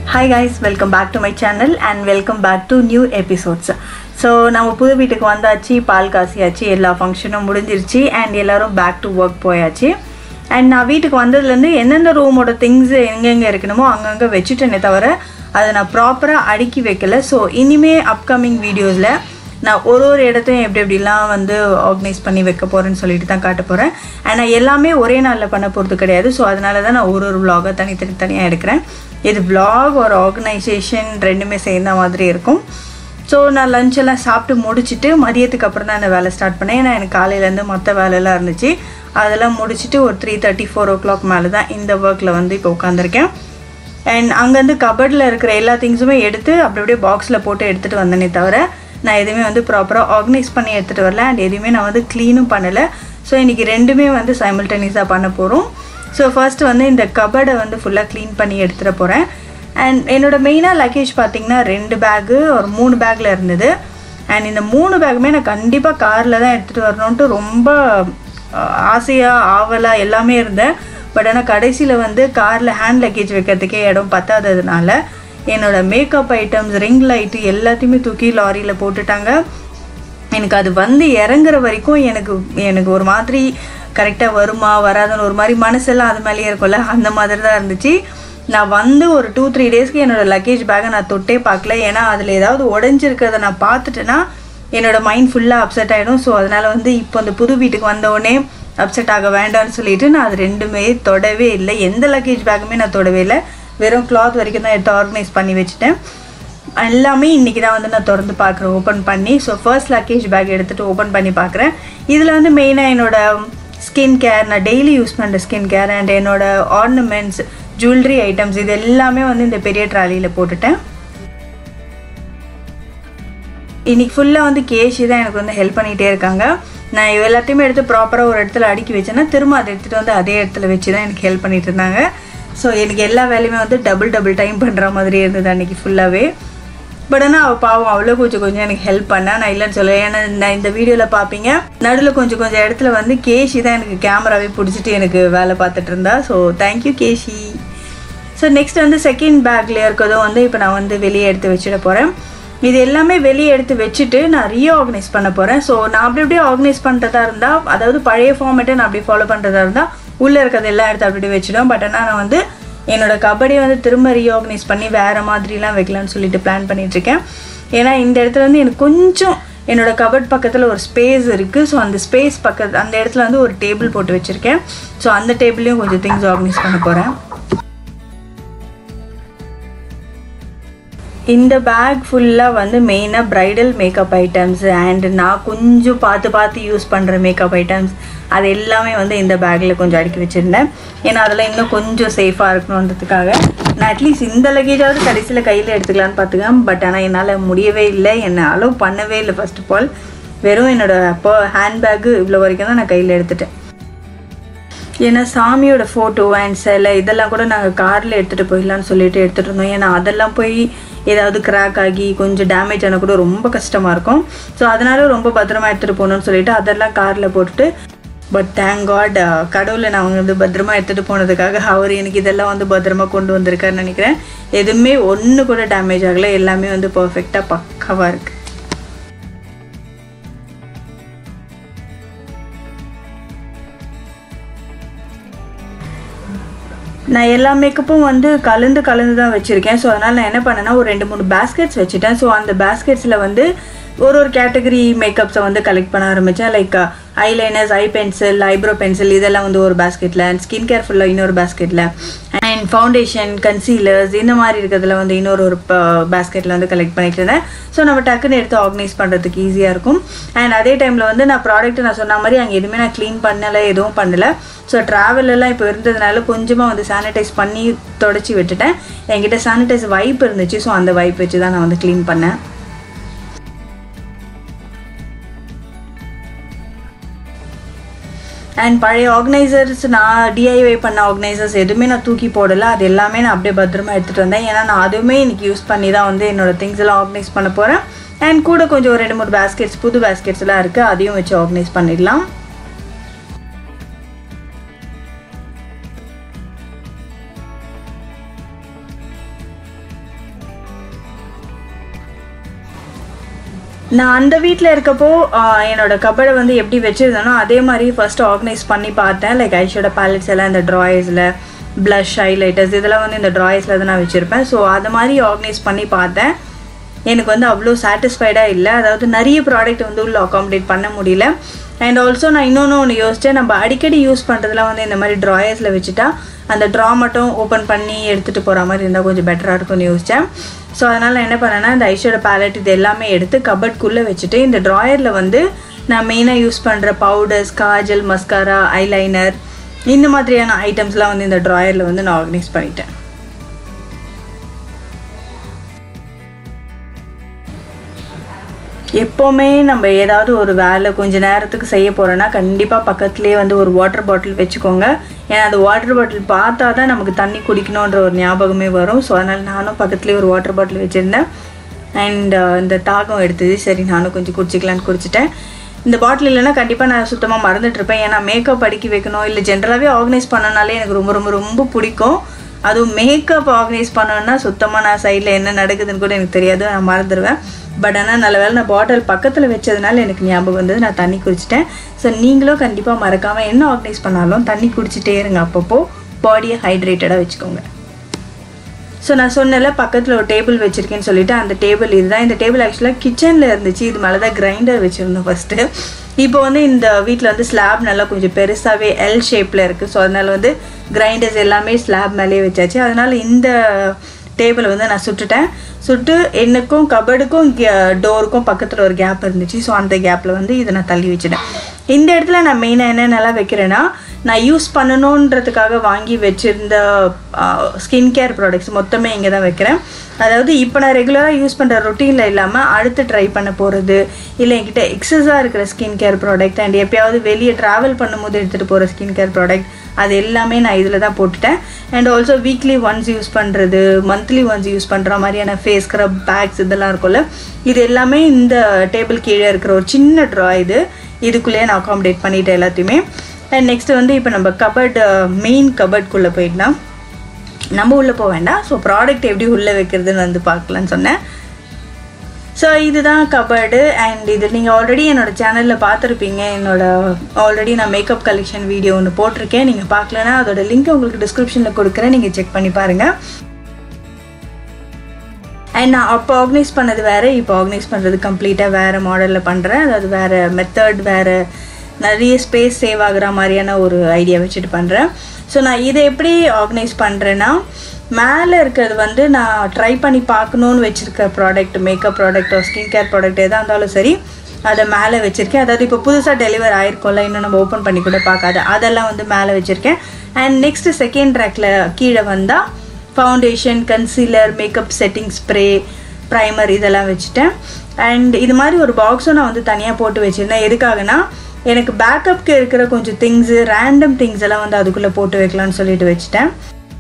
Hi guys welcome back to my channel and welcome back to new episodes so நம்ம புது வீட்டுக்கு வந்தாச்சு பால் காசியாச்சு எல்லா ஃபங்க்ஷனும் முடிஞ்சிருச்சு அண்ட் எல்லாரும் பேக் டு ஒர்க் போயாச்சு அண்ட் நான் வீட்டுக்கு வந்ததுலேருந்து எந்தெந்த ரூமோட திங்ஸ் எங்கெங்கே இருக்கணுமோ அங்கங்கே வச்சுட்டேனே தவிர அதை நான் ப்ராப்பராக அடுக்கி வைக்கல ஸோ இனிமே அப்கமிங் வீடியோஸில் நான் ஒரு ஒரு இடத்தையும் எப்படி எப்படிலாம் வந்து ஆர்கனைஸ் பண்ணி வைக்க போகிறேன்னு சொல்லிட்டு தான் காட்ட போகிறேன் ஆனால் எல்லாமே ஒரே நாளில் பண்ண போகிறது கிடையாது ஸோ அதனால தான் நான் ஒரு ஒரு vlog-ஆ தனித்தனி தனியாக எடுக்கிறேன் இது vlog ஒரு ஆர்கனைசேஷன் ரெண்டுமே சேர்ந்த மாதிரி இருக்கும் ஸோ நான் லஞ்ச் எல்லாம் சாப்பிட்டு முடிச்சுட்டு மதியத்துக்கு அப்புறம் தான் இந்த வேலை ஸ்டார்ட் பண்ணேன் ஏன்னா எனக்கு காலையிலேருந்து மற்ற வேலையெல்லாம் இருந்துச்சு அதெல்லாம் முடிச்சுட்டு ஒரு three thirty four o'clock மேலே தான் இந்த ஒர்க்கில் வந்து இப்போ உட்காந்துருக்கேன் அண்ட் அங்கேருந்து கபர்டில் இருக்கிற எல்லா திங்ஸுமே எடுத்து அப்படி அப்படியே பாக்ஸில் போட்டு எடுத்துகிட்டு வந்தேனே தவிர நான் எதுவுமே வந்து ப்ராப்பராக ஆர்கனைஸ் பண்ணி எடுத்துகிட்டு வரல அண்ட் எதுவுமே நான் வந்து க்ளீனும் பண்ணலை ஸோ இன்றைக்கி ரெண்டுமே வந்து சைமில்டேனியஸாக பண்ண போகிறோம் ஸோ ஃபர்ஸ்ட் வந்து இந்த கபர்டை வந்து ஃபுல்லாக க்ளீன் பண்ணி எடுத்துகிட்டு போகிறேன் அண்ட் என்னோட மெயினாக லக்கேஜ் பார்த்தீங்கன்னா ரெண்டு பேக்கு ஒரு மூணு பேக்கில் இருந்தது அண்ட் இந்த மூணு பேக்குமே நான் கண்டிப்பாக காரில் தான் எடுத்துகிட்டு வரணுன்ட்டு ரொம்ப ஆசையாக ஆவலாக எல்லாமே இருந்தேன் பட் ஆனால் கடைசியில் வந்து காரில் ஹேண்ட் லக்கேஜ் வைக்கிறதுக்கே இடம் பத்தாததுனால என்னோட மேக்கப் ஐட்டம்ஸ் ரிங் லைட்டு எல்லாத்தையுமே தூக்கி லாரியில் போட்டுட்டாங்க எனக்கு அது வந்து இறங்குற வரைக்கும் எனக்கு எனக்கு ஒரு மாதிரி கரெக்டாக வருமா வராதுன்னு ஒரு மாதிரி மனசெல்லாம் அது மேலேயே இருக்கும்ல அந்த மாதிரி தான் இருந்துச்சு நான் வந்து ஒரு டூ த்ரீ டேஸ்க்கு என்னோட லக்கேஜ் பேக்கை நான் தொட்டே பார்க்கல ஏன்னா அதில் ஏதாவது உடஞ்சிருக்கிறத நான் பார்த்துட்டேன்னா என்னோட மைண்ட் ஃபுல்லாக அப்செட் ஆகிடும் ஸோ அதனால் வந்து இப்போ அந்த புது வீட்டுக்கு வந்த உடனே அப்செட் ஆக வேண்டாம்னு சொல்லிட்டு நான் அது ரெண்டுமே தொடவே இல்லை எந்த லக்கேஜ் பேக்குமே நான் தொடவே இல்லை வெறும் கிளாத் வரைக்கும் தான் எடுத்து ஆர்கனைஸ் பண்ணி வச்சுட்டேன் எல்லாமே இன்றைக்கி தான் வந்து நான் திறந்து பார்க்குறேன் ஓப்பன் பண்ணி ஸோ ஃபர்ஸ்ட் லக்கேஜ் பேக் எடுத்துகிட்டு ஓப்பன் பண்ணி பார்க்குறேன் இதில் வந்து மெயினாக என்னோட ஸ்கின் கேர் நான் டெய்லி யூஸ் பண்ணுற ஸ்கின் கேர் அண்ட் என்னோட ஆர்னமெண்ட்ஸ் ஜுவல்லரி ஐட்டம்ஸ் இது எல்லாமே வந்து இந்த பெரிய ட்ராலியில் போட்டுட்டேன் இன்னைக்கு ஃபுல்லாக வந்து கேஷி தான் எனக்கு வந்து ஹெல்ப் பண்ணிகிட்டே இருக்காங்க நான் இது எல்லாத்தையுமே எடுத்து ப்ராப்பராக ஒரு இடத்துல அடுக்கி வச்சேன்னா திரும்ப அதை எடுத்துகிட்டு வந்து அதே இடத்துல வச்சு தான் எனக்கு ஹெல்ப் பண்ணிட்டு இருந்தாங்க ஸோ எனக்கு எல்லா வேலையுமே வந்து டபுள் டபுள் டைம் பண்ணுற மாதிரி இருந்தது அன்றைக்கி ஃபுல்லாகவே பட் ஆனால் அவள் பாவம் அவ்வளோ கொஞ்சம் கொஞ்சம் எனக்கு ஹெல்ப் பண்ணா நான் இல்லைன்னு சொல்லுவேன் ஏன்னா நான் இந்த வீடியோவில் பார்ப்பீங்க நடுவில் கொஞ்சம் கொஞ்சம் இடத்துல வந்து கேஷி தான் எனக்கு கேமராவே பிடிச்சிட்டு எனக்கு வேலை பார்த்துட்டு இருந்தா so thank you Keshi so next வந்து செகண்ட் பேக்கில் இருக்கிறதும் வந்து இப்போ நான் வந்து வெளியே எடுத்து வச்சிட போகிறேன் இது எல்லாமே வெளியே எடுத்து வச்சுட்டு நான் ரீஆர்கனைஸ் பண்ண போகிறேன் ஸோ நான் அப்படி அப்படியே ஆர்கனைஸ் பண்ணுறதா இருந்தால் அதாவது பழைய ஃபார்மேட்டை நான் அப்படி ஃபாலோ பண்ணுறதா இருந்தால் உள்ளே இருக்கிறது எல்லாம் எடுத்து அப்படி வச்சிடும் பட் ஆனால் நான் வந்து என்னோட கபடியை வந்து திரும்ப ரீஆர்கனைஸ் பண்ணி வேறு மாதிரிலாம் வைக்கலாம்னு சொல்லிட்டு பிளான் பண்ணிகிட்ருக்கேன் ஏன்னா இந்த இடத்துல வந்து எனக்கு கொஞ்சம் என்னோட கபட் பக்கத்தில் ஒரு ஸ்பேஸ் இருக்குது ஸோ அந்த ஸ்பேஸ் பக்கத்து அந்த இடத்துல வந்து ஒரு டேபிள் போட்டு வச்சுருக்கேன் ஸோ அந்த டேபிளையும் கொஞ்சம் திங்ஸ் ஆர்கனைஸ் பண்ண போகிறேன் இந்த பேக் ஃபுல்லாக வந்து மெயினாக ப்ரைடல் மேக்கப் ஐட்டம்ஸ் அண்ட் நான் கொஞ்சம் பார்த்து பார்த்து யூஸ் பண்ணுற மேக்கப் ஐட்டம்ஸ் அது எல்லாமே வந்து இந்த பேக்கில் கொஞ்சம் அடுக்கி வச்சுருந்தேன் ஏன்னா அதெல்லாம் இன்னும் கொஞ்சம் சேஃபாக இருக்கணுன்றதுக்காக நான் அட்லீஸ்ட் இந்த லக்கேஜாவது கடைசியில் கையில் எடுத்துக்கலான்னு பார்த்துக்கேன் பட் ஆனால் என்னால் முடியவே இல்லை என்னை அலோவ் பண்ணவே இல்லை ஃபர்ஸ்ட் ஆஃப் ஆல் வெறும் என்னோடய அப்போ ஹேண்ட்பேக்கு இவ்வளோ வரைக்கும் தான் நான் கையில் எடுத்துட்டேன் ஏன்னா சாமியோட ஃபோட்டோ அண்ட் சிலை இதெல்லாம் கூட நாங்கள் காரில் எடுத்துகிட்டு போயிடலான்னு சொல்லிட்டு எடுத்துகிட்டு இருந்தோம் ஏன்னா அதெல்லாம் போய் ஏதாவது கிராக் ஆகி கொஞ்சம் டேமேஜ் ஆனால் கூட ரொம்ப கஷ்டமாக இருக்கும் ஸோ அதனால ரொம்ப பத்திரமா எடுத்துகிட்டு போகணும்னு சொல்லிட்டு அதெல்லாம் காரில் போட்டுட்டு பட் தேங்க் காட் கடவுளை நான் வந்து பத்திரமா எடுத்துகிட்டு போனதுக்காக அவர் எனக்கு இதெல்லாம் வந்து பத்திரமா கொண்டு வந்திருக்காருன்னு நினைக்கிறேன் எதுவுமே ஒன்று கூட டேமேஜ் ஆகலை எல்லாமே வந்து பர்ஃபெக்டாக பக்காவாக இருக்குது நான் எல்லா மேக்கப்பும் வந்து கலந்து கலந்து தான் வச்சுருக்கேன் ஸோ அதனால் நான் என்ன பண்ணேன்னா ஒரு ரெண்டு மூணு பேஸ்கெட்ஸ் வச்சுட்டேன் ஸோ அந்த பேஸ்கெட்ஸில் வந்து ஒரு ஒரு கேட்டகரி மேக்கப்ஸை வந்து கலெக்ட் பண்ண ஆரம்பித்தேன் like eyeliners eye pencil eyebrow pencil இதெல்லாம் வந்து ஒரு பேஸ்கெட்டில் அண்ட் ஸ்கின் கேர் ஃபுல்லாக இன்னொரு பேஸ்கெட்டில் அண்ட் ஃபவுண்டேஷன் கன்சீலர்ஸ் இந்த மாதிரி இருக்கிறதுல வந்து இன்னொரு ஒரு பேஸ்கெட்டில் வந்து கலெக்ட் பண்ணிட்டு இருந்தேன் ஸோ நம்ம டக்குன்னு எடுத்து ஆர்கனைஸ் பண்ணுறதுக்கு ஈஸியாக இருக்கும் அண்ட் அதே டைமில் வந்து நான் ப்ராடக்ட் நான் சொன்ன மாதிரி அங்கே எதுவுமே நான் க்ளீன் பண்ணலை எதுவும் பண்ணலை ஸோ ட்ராவலெல்லாம் இப்போ இருந்ததுனால கொஞ்சமாக வந்து சானிடைஸ் பண்ணி தொடச்சி விட்டுட்டேன் என்கிட்ட சானிடைஸ் வைப் இருந்துச்சு ஸோ அந்த வைப் வச்சு தான் நான் வந்து க்ளீன் பண்ணேன் அண்ட் பழைய ஆர்கனைசர்ஸ் நான் டிஐஒய் பண்ண ஆர்கனைசர்ஸ் எதுவுமே நான் தூக்கி போடலை அது எல்லாமே நான் அப்படியே பத்திரமா எடுத்துகிட்டு வந்தேன் ஏன்னா நான் அதுவுமே இன்னைக்கு யூஸ் பண்ணி தான் வந்து என்னோட திங்ஸ் எல்லாம் ஆர்கனைஸ் பண்ண போகிறேன் அண்ட் கூட கொஞ்சம் ஒரு ரெண்டு மூணு பேஸ்கெட்ஸ் புது பேஸ்கெட்ஸ்லாம் இருக்குது அதையும் வச்சு ஆர்கனைஸ் பண்ணிடலாம் நான் அந்த வீட்டில் இருக்கப்போ ஆஹ், என்னோட கபடை வந்து எப்படி வச்சுருந்தேனோ அதே மாதிரி ஃபர்ஸ்ட் ஆர்கனைஸ் பண்ணி பார்த்தேன் லைக் ஐஷோட பேலட்ஸ் எல்லாம் இந்த ட்ராயர்ஸில் ப்ளஷ் ஹைலைட்டர்ஸ் இதெல்லாம் வந்து இந்த ட்ராயர்ஸில் தான் நான் வச்சுருப்பேன் ஸோ அது மாதிரி ஆர்கனைஸ் பண்ணி பார்த்தேன் எனக்கு வந்து அவ்வளோ சாட்டிஸ்ஃபைடாக இல்லை அதாவது நிறைய ப்ராடக்ட் வந்து உள்ள அகாமடேட் பண்ண முடியல அண்ட் ஆல்சோ நான் இன்னொன்று ஒன்று யோசித்தேன் நம்ம அடிக்கடி யூஸ் பண்ணுறதுலாம் வந்து இந்த மாதிரி ட்ராயர்ஸில் வச்சுட்டா அந்த ட்ரா மட்டும் ஓப்பன் பண்ணி எடுத்துகிட்டு போகிற மாதிரி இருந்தால் கொஞ்சம் பெட்டராக இருக்கும்னு யோசித்தேன் ஸோ அதனால் நான் என்ன பண்ணேன்னா இந்த ஐஷோட பேலட் இது எல்லாமே எடுத்து கபட்குள்ளே வச்சுட்டு இந்த ட்ராயரில் வந்து நான் மெயினாக யூஸ் பண்ணுற பவுடர்ஸ் காஜல் மஸ்காரா ஐலைனர் இந்த மாதிரியான ஐட்டம்ஸ்லாம் வந்து இந்த ட்ராயரில் வந்து நான் ஆர்கனைஸ் பண்ணிட்டேன் எப்போவுமே நம்ம ஏதாவது ஒரு வேலை கொஞ்ச நேரத்துக்கு செய்ய போகிறோன்னா கண்டிப்பாக பக்கத்துலேயே வந்து ஒரு வாட்டர் பாட்டில் வச்சுக்கோங்க ஏன்னா அந்த வாட்டர் பாட்டில் பார்த்தா தான் நமக்கு தண்ணி குடிக்கணுன்ற ஒரு ஞாபகமே வரும் ஸோ அதனால் நானும் பக்கத்துலேயே ஒரு வாட்டர் பாட்டில் வச்சுருந்தேன் அண்ட் இந்த தாகம் எடுத்தது சரி நானும் கொஞ்சம் குடிச்சிக்கலான்னு குடிச்சிட்டேன் இந்த பாட்டில் இல்லைன்னா கண்டிப்பாக நான் சுத்தமாக மறந்துட்டு இருப்பேன் ஏன்னா மேக்கப் அடுக்கி வைக்கணும் இல்லை ஜென்ரலாகவே ஆர்கனைஸ் பண்ணனாலே எனக்கு ரொம்ப ரொம்ப ரொம்ப பிடிக்கும் அதுவும் மேக்கப் ஆர்கனைஸ் பண்ணணும்னா சுத்தமாக நான் சைடில் என்ன நடக்குதுன்னு கூட எனக்கு தெரியாது நான் மறந்துடுவேன் பட் ஆனால் நல்ல வேளை நான் பாட்டில் பக்கத்தில் வச்சதுனால எனக்கு ஞாபகம் வந்தது நான் தண்ணி குடிச்சிட்டேன் ஸோ நீங்களும் கண்டிப்பாக மறக்காமல் என்ன ஆர்கனைஸ் பண்ணாலும் தண்ணி குடிச்சிட்டே இருங்க அப்பப்போ பாடியை ஹைட்ரேட்டடாக வச்சுக்கோங்க ஸோ நான் சொன்னல பக்கத்தில் ஒரு டேபிள் வச்சுருக்கேன்னு சொல்லிட்டு அந்த டேபிள் இதுதான் இந்த டேபிள் ஆக்சுவலாக கிச்சனில் இருந்துச்சு இது மேலே தான் கிரைண்டர் வச்சுருந்தோம் ஃபஸ்ட்டு இப்போ வந்து இந்த வீட்டில் வந்து ஸ்லாப் நல்லா கொஞ்சம் பெருசாகவே எல் ஷேப்பில் இருக்குது ஸோ அதனால் வந்து கிரைண்டர்ஸ் எல்லாமே ஸ்லாப் மேலேயே வச்சாச்சு அதனால் இந்த டேபிளை வந்து நான் சுட்டுட்டேன் சுட்டு எனக்கும் கபடுக்கும் டோருக்கும் பக்கத்தில் ஒரு கேப் இருந்துச்சு ஸோ அந்த கேப்பில் வந்து இதை நான் தள்ளி வச்சுட்டேன் இந்த இடத்துல நான் மெயினாக என்னென்னலாம் வைக்கிறேன்னா நான் யூஸ் பண்ணணுன்றதுக்காக வாங்கி வச்சுருந்த ஸ்கின் கேர் ப்ராடக்ட்ஸ் மொத்தமே இங்கே தான் வைக்கிறேன் அதாவது இப்போ நான் ரெகுலராக யூஸ் பண்ணுற ரொட்டீனில் இல்லாமல் அடுத்து ட்ரை பண்ண போகிறது இல்லை என்கிட்ட எக்ஸஸாக இருக்கிற ஸ்கின் கேர் ப்ராடக்ட் அண்ட் எப்பயாவது வெளியே ட்ராவல் பண்ணும்போது எடுத்துகிட்டு போகிற ஸ்கின் கேர் ப்ராடக்ட் அது எல்லாமே நான் இதில் தான் போட்டுட்டேன் and also weekly once use பண்ணுறது மந்த்லி ஒன்ஸ் யூஸ் பண்ணுற மாதிரியான ஃபேஸ் ஸ்க்ரப் பேக்ஸ் இதெல்லாம் இருக்கும்ல இது எல்லாமே இந்த டேபிள் கீழே இருக்கிற ஒரு சின்ன ட்ரா இது இதுக்குள்ளேயே நான் அகாமடேட் பண்ணிட்டேன் எல்லாத்தையுமே அண்ட் நெக்ஸ்ட் வந்து இப்போ நம்ம கபர்ட் மெயின் கபர்ட்குள்ளே போயிடலாம் நம்ம உள்ளே போக வேண்டாம் ஸோ ப்ராடக்ட் எப்படி உள்ளே வைக்கிறதுன்னு வந்து பார்க்கலான்னு சொன்னேன் ஸோ இதுதான் கபர்டு அண்ட் இது நீங்கள் ஆல்ரெடி என்னோட சேனலில் பார்த்துருப்பீங்க என்னோட ஆல்ரெடி நான் மேக்கப் கலெக்ஷன் வீடியோ ஒன்று போட்டிருக்கேன் நீங்கள் பார்க்கலன்னா அதோட லிங்க் உங்களுக்கு டிஸ்கிரிப்ஷனில் கொடுக்குறேன் நீங்கள் செக் பண்ணி பாருங்கள் அண்ட் நான் அப்போ ஆர்கனைஸ் பண்ணது வேறு இப்போ ஆர்கனைஸ் பண்ணுறது கம்ப்ளீட்டாக வேறு மாடலில் பண்ணுறேன் அதாவது வேறு மெத்தட் வேறு நிறைய ஸ்பேஸ் சேவ் ஆகுற மாதிரியான ஒரு ஐடியா வச்சுட்டு பண்ணுறேன் ஸோ நான் இதை எப்படி ஆர்கனைஸ் பண்ணுறேன்னா மேலே இருக்கிறது வந்து நான் ட்ரை பண்ணி பார்க்கணுன்னு வச்சுருக்க product makeup product skin care product எதாக இருந்தாலும் சரி அதை மேலே வச்சுருக்கேன் அதாவது இப்போ புதுசாக டெலிவர் ஆயிருக்கோம்ல இன்னும் நம்ம ஓப்பன் பண்ணி கூட பார்க்காத அதெல்லாம் வந்து மேலே வச்சுருக்கேன் அண்ட் நெக்ஸ்ட்டு செகண்ட் ட்ராக்கில் கீழே வந்தால் foundation concealer makeup setting spray primer இதெல்லாம் வச்சுட்டேன் அண்ட் இது மாதிரி ஒரு பாக்ஸும் நான் வந்து தனியாக போட்டு வச்சுருந்தேன் எதுக்காகனா எனக்கு பேக்கப்க்கு இருக்கிற கொஞ்சம் திங்ஸு ரேண்டம் திங்ஸ் எல்லாம் வந்து அதுக்குள்ளே போட்டு வைக்கலாம்னு சொல்லிட்டு வச்சுட்டேன்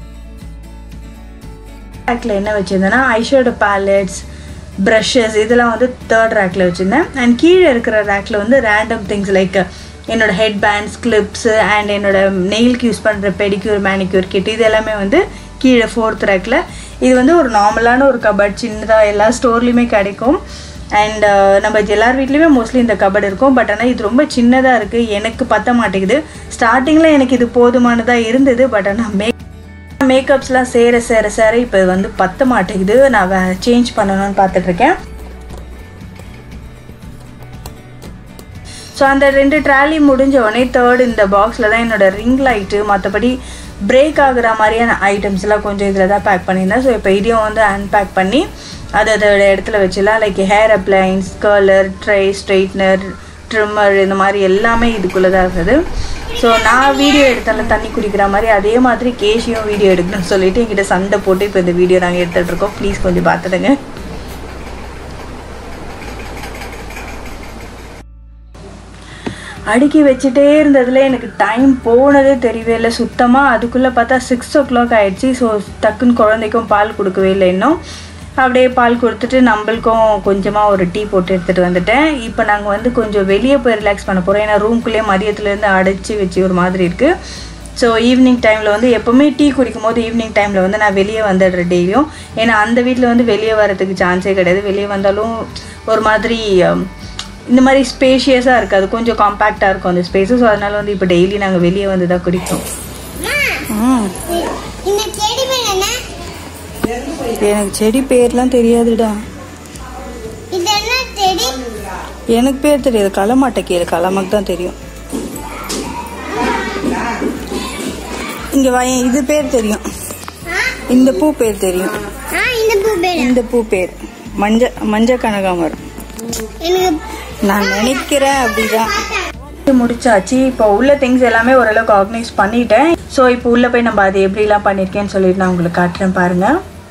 ரேக்கில் என்ன வச்சுருந்தேன்னா ஐஷோட பேலட்ஸ் ப்ரஷஸ் இதெல்லாம் வந்து தேர்ட் ரேக்கில் வச்சுருந்தேன் அண்ட் கீழே இருக்கிற ரேக்கில் வந்து ரேண்டம் திங்ஸ் லைக் என்னோட ஹெட் பேண்ட்ஸ் கிளிப்ஸு அண்ட் என்னோட நெயிலுக்கு யூஸ் பண்ணுற பெடிக்யூர் மேனிக்யூர் கிட் இது எல்லாமே வந்து கீழே ஃபோர்த் ரேக்கில் இது வந்து ஒரு நார்மலான ஒரு கபட் சின்னதாக எல்லா ஸ்டோர்லேயுமே கிடைக்கும் அண்ட் நம்ம எல்லார் வீட்லேயுமே மோஸ்ட்லி இந்த கபட் இருக்கும் பட் ஆனால் இது ரொம்ப சின்னதாக இருக்குது எனக்கு பத்த மாட்டேங்குது ஸ்டார்டிங்கில் எனக்கு இது போதுமானதாக இருந்தது பட் ஆனால் மே மேக்கப்ஸ்லாம் சேர சேர சேர இப்போ வந்து பத்த மாட்டேங்குது நான் வே சேஞ்ச் பண்ணணும்னு பார்த்துட்ருக்கேன் ஸோ அந்த ரெண்டு ட்ராலி முடிஞ்ச உடனே தேர்ட் இந்த பாக்ஸில் தான் என்னோடய ரிங் லைட்டு மற்றபடி பிரேக் ஆகுற மாதிரியான ஐட்டம்ஸ்லாம் கொஞ்சம் இதில் தான் பேக் பண்ணியிருந்தேன் ஸோ இப்போ இதையும் வந்து அன்பேக் பண்ணி அது அதோட இடத்துல வச்சுலாம் like hair appliances curler dry straightener trimmer இந்த மாதிரி எல்லாமே இதுக்குள்ளே தான் இருக்குது ஸோ நான் வீடியோ எடுத்தாலும் தண்ணி குடிக்கிற மாதிரி அதே மாதிரி கேஷியும் வீடியோ எடுக்கணும்னு சொல்லிட்டு என்கிட்ட சண்டை போட்டு இப்போ இந்த வீடியோ நாங்கள் எடுத்துகிட்டு இருக்கோம் ப்ளீஸ் கொஞ்சம் பார்த்துடுங்க அடுக்கி வச்சுட்டே இருந்ததில் எனக்கு டைம் போனதே தெரியவே இல்லை சுத்தமாக அதுக்குள்ளே பார்த்தா சிக்ஸ் ஓ கிளாக் ஆகிடுச்சி ஸோ டக்குன்னு குழந்தைக்கும் பால் கொடுக்கவே இல்லை இன்னும் அப்படியே பால் கொடுத்துட்டு நம்மளுக்கும் கொஞ்சமாக ஒரு டீ போட்டு எடுத்துகிட்டு வந்துட்டேன் இப்போ நாங்கள் வந்து கொஞ்சம் வெளியே போய் ரிலாக்ஸ் பண்ண போகிறோம் ஏன்னா ரூம்குள்ளேயே மதியத்துலேருந்து அடைச்சி வச்சு ஒரு மாதிரி இருக்குது ஸோ ஈவினிங் டைமில் வந்து எப்போவுமே டீ குடிக்கும் போது ஈவினிங் டைமில் வந்து நான் வெளியே வந்துடுறேன் டெய்லியும் ஏன்னா அந்த வீட்டில் வந்து வெளியே வரதுக்கு சான்ஸே கிடையாது வெளியே வந்தாலும் ஒரு மாதிரி um, இந்த மாதிரி ஸ்பேஷியஸாக இருக்காது கொஞ்சம் காம்பேக்டாக இருக்கும் அந்த ஸ்பேஸு ஸோ அதனால வந்து இப்போ டெய்லி நாங்கள் வெளியே வந்து தான் குடிப்போம் ம் இந்த செடி பேர் என்ன எனக்கு செடி பேர்லாம் தெரியாதுடா இது என்ன செடி எனக்கு பேர் தெரியாது களமாட்டை கீரை களமாக்கு தான் தெரியும் இங்க வாயேன் இது பேர் தெரியும் ஆ? இந்த பூ பேர் தெரியும் ஆ இந்த பூ பேர் இந்த பூ பேர் மஞ்ச மஞ்ச கனகாமரம் எனக்கு நான் நினைக்கிறேன் அப்படிதான் முடிச்சாச்சு இப்போ உள்ள திங்ஸ் எல்லாமே ஓரளவுக்கு ஆர்கனைஸ் பண்ணிட்டேன் ஸோ இப்போ உள்ள போய் நம்ம அது எப்படிலாம் பண்ணியிருக்கேன்னு சொல்லிட்டு நான் உங்களுக்கு காட்டுறேன் பாருங்க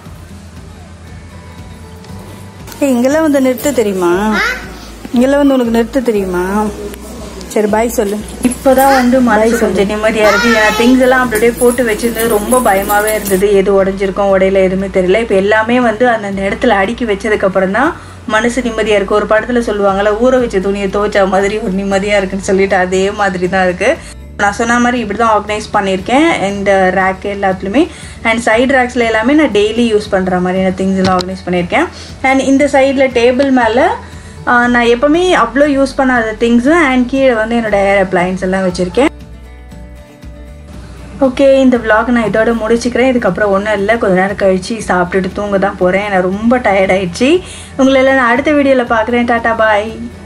ஏய், இங்கெல்லாம் வந்து நிறுத்த தெரியுமா இங்கெல்லாம் வந்து உனக்கு நிறுத்த தெரியுமா சரி பாய் சொல்லு இப்போதான் வந்து மனசு கொஞ்சம் நிம்மதியா இருக்கு ஏன்னா திங்ஸ் எல்லாம் அப்படியே போட்டு வச்சிருந்தது ரொம்ப பயமாவே இருந்தது எது உடஞ்சிருக்கும் உடையில எதுவுமே தெரியல இப்போ எல்லாமே வந்து அந்தந்த இடத்துல அடுக்கி வச்சதுக்கு அப்புறம் தான் மனசு நிம்மதியா இருக்கு ஒரு படத்துல சொல்லுவாங்கல்ல ஊற வச்ச துணியை துவைச்ச மாதிரி ஒரு நிம்மதியா இருக்குன்னு சொல்லிட்டு அதே மாதிரி தான் இருக்கு நான் சொன்ன மாதிரி இப்படி தான் ஆர்கனைஸ் பண்ணியிருக்கேன் இந்த ரேக் எல்லாத்துலேயுமே அண்ட் சைடு ரேக்ஸில் எல்லாமே நான் டெய்லி யூஸ் பண்ணுற மாதிரியான திங்ஸ் எல்லாம் ஆர்கனைஸ் பண்ணியிருக்கேன் அண்ட் இந்த சைடில் டேபிள் மேலே நான் எப்போவுமே அவ்வளோ யூஸ் பண்ணாத திங்ஸும் அண்ட் கீழே வந்து என்னோட ஏர் அப்ளையன்ஸ் எல்லாம் வச்சுருக்கேன் ஓகே இந்த vlog நான் இதோட முடிச்சுக்கிறேன் இதுக்கப்புறம் ஒன்றும் இல்லை கொஞ்ச நேரம் கழிச்சு சாப்பிட்டுட்டு தூங்க தான் போகிறேன் எனக்கு ரொம்ப டயர்ட் ஆயிடுச்சு உங்களை எல்லாம் நான் அடுத்த வீடியோவில் பார்க்குறேன் டாட்டா பாய்